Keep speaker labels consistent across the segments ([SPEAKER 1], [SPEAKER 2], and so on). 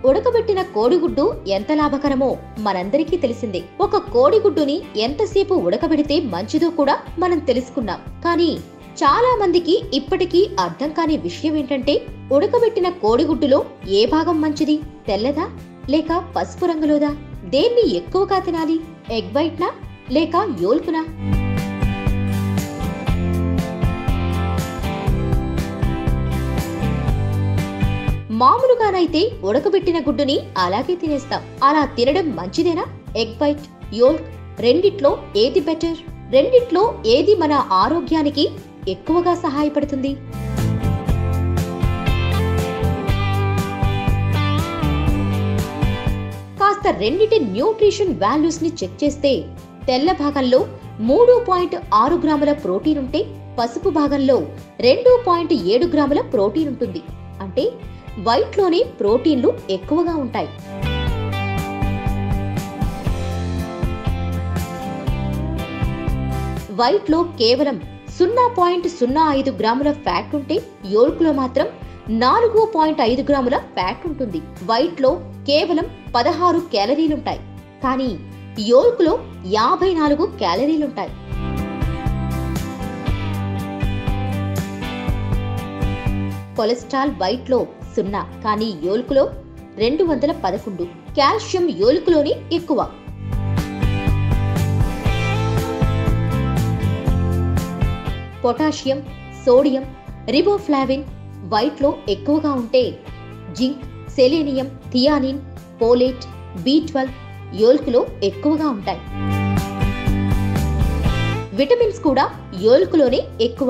[SPEAKER 1] ఉడకబెట్టిన కోడిగుడ్డు ఎంత లాభకరమో మనందరికీ తెలిసిందే ఒక కోడిగుడ్డుని ఎంతసేపు ఉడకబెడితే మంచిదో కూడా మనం తెలుసుకున్నాం కానీ చాలా మందికి ఇప్పటికీ అర్థం కాని విషయం ఏంటంటే ఉడకబెట్టిన కోడిగుడ్డులో ఏ భాగం మంచిది తెల్లదా లేక పసుపు రంగులోదా దేన్ని ఎక్కువగా తినాలి ఎగ్ వైట్నా లేక యోల్కునా మామూలుగానైతే ఉడకబెట్టిన గుడ్డుని అలాగే తినేస్తాం అలా తినడం మంచిదేనా ఎగ్ వైట్ యోల్క్ రెండిట్లో ఏది బెటర్ రెండిట్లో ఏది మన ఆరోగ్యానికి ఎక్కువగా సహాయపడుతుంది కాస్త రెండిటి న్యూట్రిషన్ వాల్యూస్ ని చెక్ చేస్తే తెల్ల భాగంలో మూడు పాయింట్ ఆరు గ్రాముల ప్రోటీన్ ఉంటే పసుపు భాగంలో రెండు పాయింట్ ఏడు గ్రాముల ప్రోటీన్ ఉంటుంది అంటే వైట్లోనే ప్రోటీన్లు ఎక్కువగా ఉంటాయి వైట్లో కేవలం సున్నా పాయింట్ సున్నా ఐదు గ్రాముల ఫ్యాట్ ఉంటే యోల్క్లో మాత్రం నాలుగు పాయింట్ ఐదు గ్రాముల ఫ్యాట్ ఉంటుంది వైట్లో కేవలం పదహారు క్యాలరీలుంటాయి కానీ యోల్క్లో యాభై నాలుగు క్యాలరీలుంటాయి కొలెస్ట్రాల్ వైట్లో సున్నా కానీ యోల్కులో రెండు వందల పదకొండు కాల్షియం యోల్కులోని ఎక్కువ పొటాషియం సోడియం రిబోఫ్లావిన్ వైట్లో ఎక్కువగా ఉంటే zinc selenium thiamine folate B twelve యోల్కులో ఎక్కువగా ఉంటాయి విటమిన్స్ కూడా యోల్కులోనే ఎక్కువ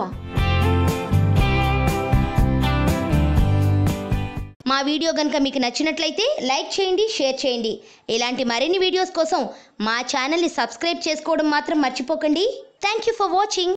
[SPEAKER 2] మా వీడియో కనుక మీకు నచ్చినట్లయితే లైక్ చేయండి షేర్ చేయండి ఇలాంటి మరిన్ని వీడియోస్ కోసం మా ఛానల్ని సబ్స్క్రైబ్ చేసుకోవడం మాత్రం మర్చిపోకండి థ్యాంక్ యూ ఫర్ వాచింగ్